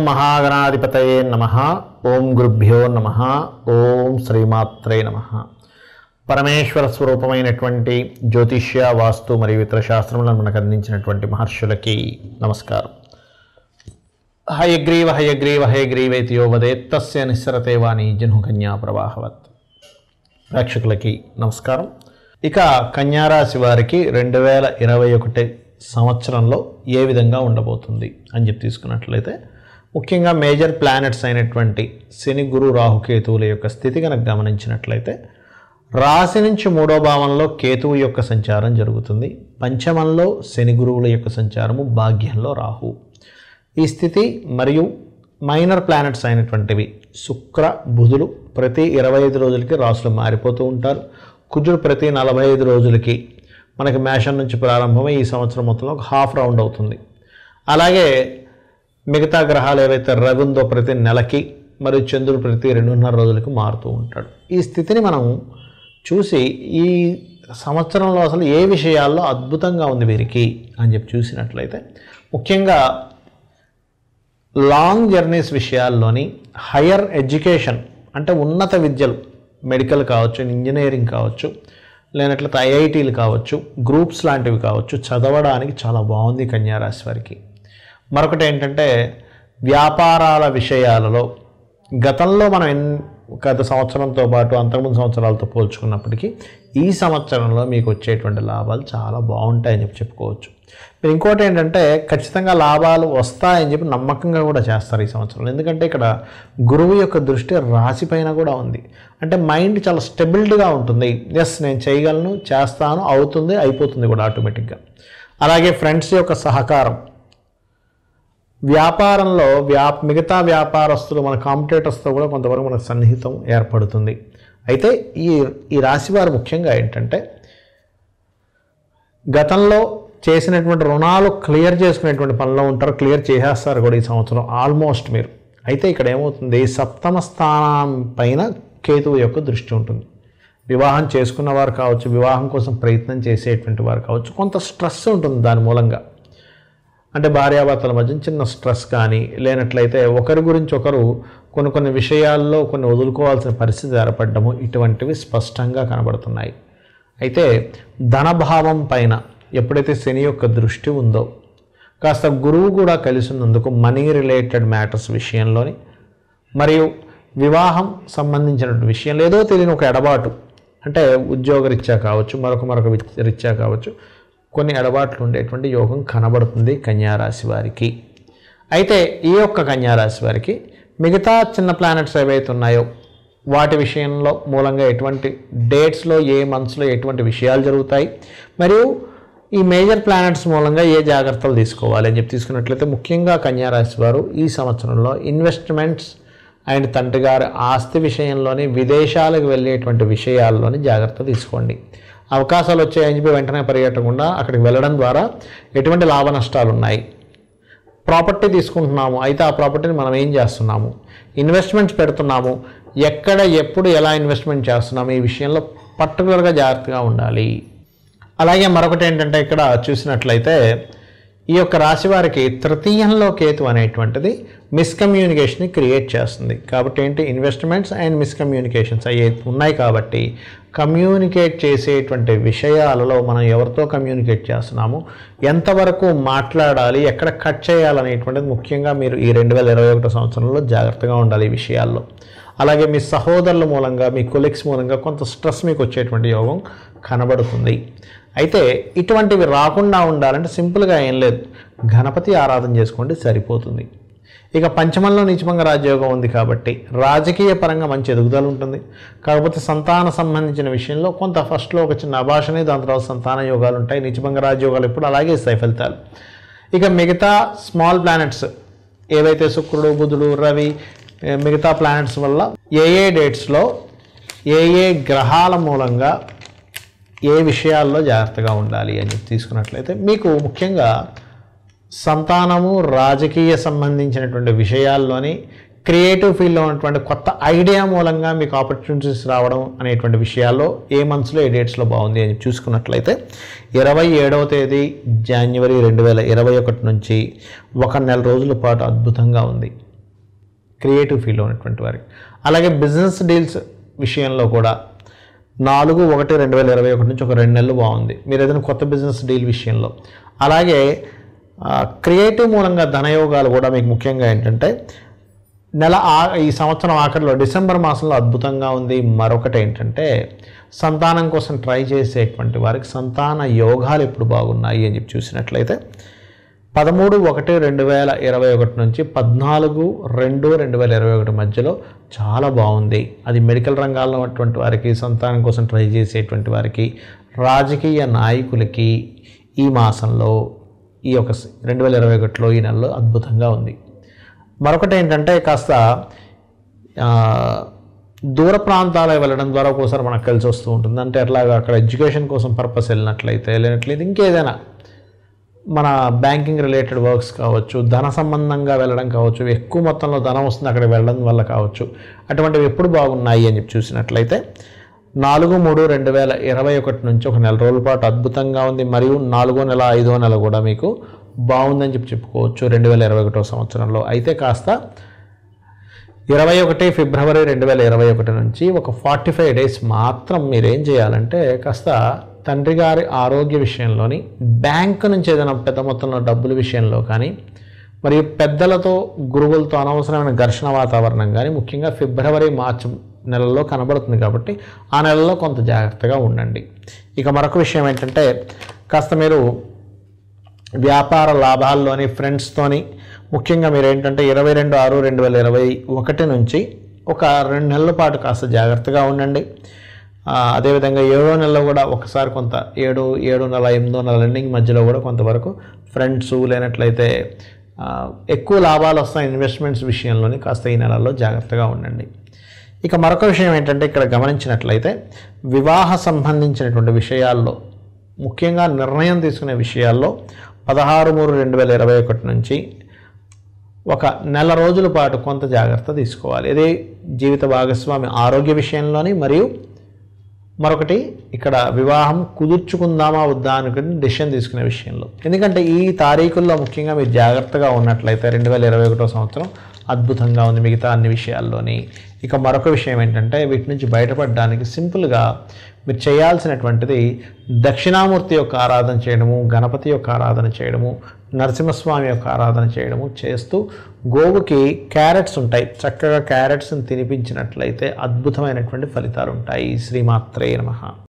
మహాగణాధిపతయే నమ ఓం గురుభ్యో నమ ఓం శ్రీమాత్రే నమ పరమేశ్వర స్వరూపమైనటువంటి జ్యోతిష్య వాస్తు మరియు ఇతర శాస్త్రములను మనకు అందించినటువంటి మహర్షులకి నమస్కారం హయగ్రీవ హయగ్రీవ హయగ్రీవేతి యో వదేత్తస్య నిస్సరతే వాణి జన్హుకన్యా ప్రవాహవత్ ప్రేక్షకులకి నమస్కారం ఇక కన్యారాశి వారికి రెండు వేల ఇరవై ఒకటి సంవత్సరంలో ఏ విధంగా ఉండబోతుంది అని చెప్పి తీసుకున్నట్లయితే ముఖ్యంగా మేజర్ ప్లానెట్స్ అయినటువంటి శని గురు రాహుకేతువుల యొక్క స్థితి కనుక గమనించినట్లయితే రాశి నుంచి మూడో భావంలో కేతువు యొక్క సంచారం జరుగుతుంది పంచమంలో శని గురువుల యొక్క సంచారము భాగ్యంలో రాహు ఈ స్థితి మరియు మైనర్ ప్లానెట్స్ అయినటువంటివి శుక్ర బుధులు ప్రతి ఇరవై ఐదు రోజులకి రాసులు మారిపోతూ ఉంటారు కుజుడు ప్రతి నలభై ఐదు రోజులకి మనకి మేషం నుంచి ప్రారంభమై ఈ సంవత్సరం మొత్తంలో ఒక హాఫ్ రౌండ్ అవుతుంది అలాగే మిగతా గ్రహాలు ఏవైతే రవి ఉందో ప్రతి నెలకి మరియు చంద్రుడు ప్రతి రెండున్నర రోజులకి మారుతూ ఉంటాడు ఈ స్థితిని మనం చూసి ఈ సంవత్సరంలో అసలు ఏ విషయాల్లో అద్భుతంగా ఉంది వీరికి అని చెప్పి చూసినట్లయితే ముఖ్యంగా లాంగ్ జర్నీస్ విషయాల్లోని హయ్యర్ ఎడ్యుకేషన్ అంటే ఉన్నత విద్యలు మెడికల్ కావచ్చు ఇంజనీరింగ్ కావచ్చు లేనట్లయితే ఐఐటీలు కావచ్చు గ్రూప్స్ లాంటివి కావచ్చు చదవడానికి చాలా బాగుంది కన్యారాశి వారికి మరొకటి ఏంటంటే వ్యాపారాల విషయాలలో గతంలో మనం ఎన్ గత సంవత్సరంతో పాటు అంతకుముందు సంవత్సరాలతో పోల్చుకున్నప్పటికీ ఈ సంవత్సరంలో మీకు వచ్చేటువంటి లాభాలు చాలా బాగుంటాయని చెప్పి చెప్పుకోవచ్చు మీరు ఇంకోటి ఏంటంటే ఖచ్చితంగా లాభాలు వస్తాయని చెప్పి నమ్మకంగా కూడా చేస్తారు ఈ సంవత్సరంలో ఎందుకంటే ఇక్కడ గురువు యొక్క దృష్టి రాశి పైన కూడా ఉంది అంటే మైండ్ చాలా స్టెబిలిటీగా ఉంటుంది ఎస్ నేను చేయగలను చేస్తాను అవుతుంది అయిపోతుంది కూడా ఆటోమేటిక్గా అలాగే ఫ్రెండ్స్ యొక్క సహకారం వ్యాపారంలో వ్యా మిగతా వ్యాపారస్తులు మన కాంపిటేటర్స్తో కూడా కొంతవరకు మనకు సన్నిహితం ఏర్పడుతుంది అయితే ఈ ఈ రాశి వారు ముఖ్యంగా ఏంటంటే గతంలో చేసినటువంటి రుణాలు క్లియర్ చేసుకునేటువంటి పనిలో ఉంటారు క్లియర్ చేసేస్తారు కూడా ఈ సంవత్సరం ఆల్మోస్ట్ మీరు అయితే ఇక్కడ ఏమవుతుంది సప్తమ స్థానం పైన కేతువు యొక్క దృష్టి ఉంటుంది వివాహం చేసుకున్న వారు కావచ్చు వివాహం కోసం ప్రయత్నం చేసేటువంటి వారు కావచ్చు కొంత స్ట్రెస్ ఉంటుంది దాని మూలంగా అంటే భార్యాభర్తల మధ్య చిన్న స్ట్రెస్ కానీ లేనట్లయితే ఒకరి గురించి ఒకరు కొన్ని కొన్ని విషయాల్లో కొన్ని వదులుకోవాల్సిన పరిస్థితి ఏర్పడము ఇటువంటివి స్పష్టంగా కనబడుతున్నాయి అయితే ధనభావం పైన ఎప్పుడైతే శని యొక్క దృష్టి ఉందో కాస్త గురువు కూడా కలిసి ఉన్నందుకు మనీ రిలేటెడ్ మ్యాటర్స్ విషయంలోని మరియు వివాహం సంబంధించినటువంటి విషయంలో ఏదో తెలియని ఒక ఎడబాటు అంటే ఉద్యోగరీత్యా కావచ్చు మరొక మరొక విచ్- రీత్యా కావచ్చు కొన్ని ఎడబాట్లు ఉండేటువంటి యోగం కనబడుతుంది కన్యారాశి వారికి అయితే ఈ యొక్క కన్యారాశి వారికి మిగతా చిన్న ప్లానెట్స్ ఏవైతే ఉన్నాయో వాటి విషయంలో మూలంగా ఎటువంటి డేట్స్లో ఏ మంత్స్లో ఎటువంటి విషయాలు జరుగుతాయి మరియు ఈ మేజర్ ప్లానెట్స్ మూలంగా ఏ జాగ్రత్తలు తీసుకోవాలి అని చెప్పి తీసుకున్నట్లయితే ముఖ్యంగా కన్యారాశి వారు ఈ సంవత్సరంలో ఇన్వెస్ట్మెంట్స్ అండ్ తండ్రి గారి ఆస్తి విషయంలోని విదేశాలకు వెళ్ళేటువంటి విషయాల్లోని జాగ్రత్త తీసుకోండి అవకాశాలు వచ్చాయని చెప్పి వెంటనే పరిగెట్టకుండా అక్కడికి వెళ్ళడం ద్వారా ఎటువంటి లాభ నష్టాలు ఉన్నాయి ప్రాపర్టీ తీసుకుంటున్నాము అయితే ఆ ప్రాపర్టీని మనం ఏం చేస్తున్నాము ఇన్వెస్ట్మెంట్స్ పెడుతున్నాము ఎక్కడ ఎప్పుడు ఎలా ఇన్వెస్ట్మెంట్ చేస్తున్నాము ఈ విషయంలో పర్టికులర్గా జాగ్రత్తగా ఉండాలి అలాగే మరొకటి ఏంటంటే ఇక్కడ చూసినట్లయితే ఈ యొక్క రాశి వారికి తృతీయంలో కేతు అనేటువంటిది మిస్కమ్యూనికేషన్ని క్రియేట్ చేస్తుంది కాబట్టి ఏంటి ఇన్వెస్ట్మెంట్స్ అండ్ మిస్కమ్యూనికేషన్స్ అయ్యే ఉన్నాయి కాబట్టి కమ్యూనికేట్ చేసేటువంటి విషయాలలో మనం ఎవరితో కమ్యూనికేట్ చేస్తున్నాము ఎంతవరకు మాట్లాడాలి ఎక్కడ కట్ చేయాలనేటువంటిది ముఖ్యంగా మీరు ఈ రెండు వేల ఇరవై ఒకటో సంవత్సరంలో జాగ్రత్తగా ఉండాలి ఈ విషయాల్లో అలాగే మీ సహోదరుల మూలంగా మీ కొలీగ్స్ మూలంగా కొంత స్ట్రెస్ మీకు వచ్చేటువంటి యోగం కనబడుతుంది అయితే ఇటువంటివి రాకుండా ఉండాలంటే సింపుల్గా ఏం లేదు గణపతి ఆరాధన చేసుకోండి సరిపోతుంది ఇక పంచమంలో నీచమంగా రాజయోగం ఉంది కాబట్టి రాజకీయ పరంగా మంచి ఎదుగుదల ఉంటుంది కాకపోతే సంతాన సంబంధించిన విషయంలో కొంత ఫస్ట్లో ఒక చిన్న అభాషణే దాని తర్వాత సంతాన యోగాలు ఉంటాయి నీచభంగ రాజయోగాలు ఎప్పుడు అలాగే ఇస్తాయి ఫలితాలు ఇక మిగతా స్మాల్ ప్లానెట్స్ ఏవైతే శుక్రుడు బుధుడు రవి ఏ, మిగతా ప్లానెట్స్ వల్ల ఏ ఏ డేట్స్లో ఏ ఏ గ్రహాల మూలంగా ఏ విషయాల్లో జాగ్రత్తగా ఉండాలి అని చెప్పి తీసుకున్నట్లయితే మీకు ముఖ్యంగా సంతానము రాజకీయ సంబంధించినటువంటి విషయాల్లోని క్రియేటివ్ ఫీల్డ్లో ఉన్నటువంటి కొత్త ఐడియా మూలంగా మీకు ఆపర్చునిటీస్ రావడం అనేటువంటి విషయాల్లో ఏ మంత్స్లో ఏ డేట్స్లో బాగుంది అని చూసుకున్నట్లయితే ఇరవై ఏడవ తేదీ జనవరి రెండు వేల ఇరవై ఒకటి నుంచి ఒక నెల రోజుల పాటు అద్భుతంగా ఉంది క్రియేటివ్ ఫీల్డ్ ఉన్నటువంటి వారికి అలాగే బిజినెస్ డీల్స్ విషయంలో కూడా నాలుగు ఒకటి రెండు వేల ఇరవై ఒకటి నుంచి ఒక రెండు నెలలు బాగుంది మీరు ఏదైనా కొత్త బిజినెస్ డీల్ విషయంలో అలాగే ఆ, క్రియేటివ్ మూలంగా ధనయోగాలు కూడా మీకు ముఖ్యంగా ఏంటంటే నెల ఆ ఈ సంవత్సరం ఆఖరిలో డిసెంబర్ మాసంలో అద్భుతంగా ఉంది మరొకటి ఏంటంటే సంతానం కోసం ట్రై చేసేటువంటి వారికి సంతాన యోగాలు ఎప్పుడు బాగున్నాయి అని చెప్పి చూసినట్లయితే పదమూడు ఒకటి రెండు వేల ఇరవై ఒకటి నుంచి పద్నాలుగు రెండు రెండు వేల ఇరవై ఒకటి మధ్యలో చాలా బాగుంది అది మెడికల్ రంగాల్లో ఉన్నటువంటి వారికి సంతానం కోసం ట్రై చేసేటువంటి వారికి రాజకీయ నాయకులకి ఈ మాసంలో ఈ యొక్క రెండు వేల ఇరవై ఒకటిలో ఈ నెలలో అద్భుతంగా ఉంది మరొకటి ఏంటంటే కాస్త ఆ, దూర ప్రాంతాలకు వెళ్ళడం ద్వారా ఒక్కోసారి మనకు కలిసి వస్తూ ఉంటుంది అంటే అట్లాగా అక్కడ ఎడ్యుకేషన్ కోసం పర్పస్ వెళ్ళినట్లయితే లేనట్లయితే ఇంకేదైనా మన బ్యాంకింగ్ రిలేటెడ్ వర్క్స్ కావచ్చు ధన సంబంధంగా వెళ్ళడం కావచ్చు ఎక్కువ మొత్తంలో ధనం వస్తుంది అక్కడ వెళ్ళడం వల్ల కావచ్చు అటువంటివి ఎప్పుడు బాగున్నాయి అని చెప్పి చూసినట్లయితే నాలుగు మూడు రెండు వేల ఇరవై ఒకటి నుంచి ఒక నెల రోజుల పాటు అద్భుతంగా ఉంది మరియు నాలుగో నెల ఐదో నెల కూడా మీకు బాగుందని చెప్పి చెప్పుకోవచ్చు రెండు వేల ఇరవై ఒకటో సంవత్సరంలో అయితే కాస్త ఇరవై ఒకటి ఫిబ్రవరి రెండు వేల ఇరవై ఒకటి నుంచి ఒక ఫార్టీ ఫైవ్ డేస్ మాత్రం మీరు ఏం చేయాలంటే కాస్త తండ్రి గారి ఆరోగ్య విషయంలోని బ్యాంకు నుంచి ఏదైనా పెద్ద మొత్తంలో డబ్బుల విషయంలో కానీ మరియు పెద్దలతో గురువులతో అనవసరమైన ఘర్షణ వాతావరణం కానీ ముఖ్యంగా ఫిబ్రవరి మార్చి నెలలో కనబడుతుంది కాబట్టి ఆ నెలలో కొంత జాగ్రత్తగా ఉండండి ఇక మరొక విషయం ఏంటంటే కాస్త మీరు వ్యాపార లాభాల్లోని ఫ్రెండ్స్తోని ముఖ్యంగా మీరు ఏంటంటే ఇరవై రెండు ఆరు రెండు వేల ఇరవై ఒకటి నుంచి ఒక రెండు నెలల పాటు కాస్త జాగ్రత్తగా ఉండండి ఆ, అదేవిధంగా ఏడో నెలలో కూడా ఒకసారి కొంత ఏడు ఏడు నెల ఎనిమిదో నెల ఎండింగ్ మధ్యలో కూడా కొంతవరకు ఫ్రెండ్స్ లేనట్లయితే ఆ, ఎక్కువ లాభాలు వస్తాయి ఇన్వెస్ట్మెంట్స్ విషయంలోని కాస్త ఈ నెలల్లో జాగ్రత్తగా ఉండండి ఇక మరొక విషయం ఏంటంటే ఇక్కడ గమనించినట్లయితే వివాహ సంబంధించినటువంటి విషయాల్లో ముఖ్యంగా నిర్ణయం తీసుకునే విషయాల్లో పదహారు మూడు రెండు వేల ఇరవై ఒకటి నుంచి ఒక నెల రోజుల పాటు కొంత జాగ్రత్త తీసుకోవాలి ఇది జీవిత భాగస్వామి ఆరోగ్య విషయంలోని మరియు మరొకటి ఇక్కడ వివాహం కుదుర్చుకుందామా వద్దా అనుకుని డెసిషన్ తీసుకునే విషయంలో ఎందుకంటే ఈ తారీఖుల్లో ముఖ్యంగా మీరు జాగ్రత్తగా ఉన్నట్లయితే రెండు వేల ఇరవై ఒకటో సంవత్సరం అద్భుతంగా ఉంది మిగతా అన్ని విషయాల్లోని ఇక మరొక విషయం ఏంటంటే వీటి నుంచి బయటపడడానికి సింపుల్గా మీరు చేయాల్సినటువంటిది దక్షిణామూర్తి యొక్క ఆరాధన చేయడము గణపతి యొక్క ఆరాధన చేయడము నరసింహస్వామి యొక్క ఆరాధన చేయడము చేస్తూ గోవుకి క్యారెట్స్ ఉంటాయి చక్కగా క్యారెట్స్ని తినిపించినట్లయితే అద్భుతమైనటువంటి ఫలితాలు ఉంటాయి శ్రీమాత్రే నమః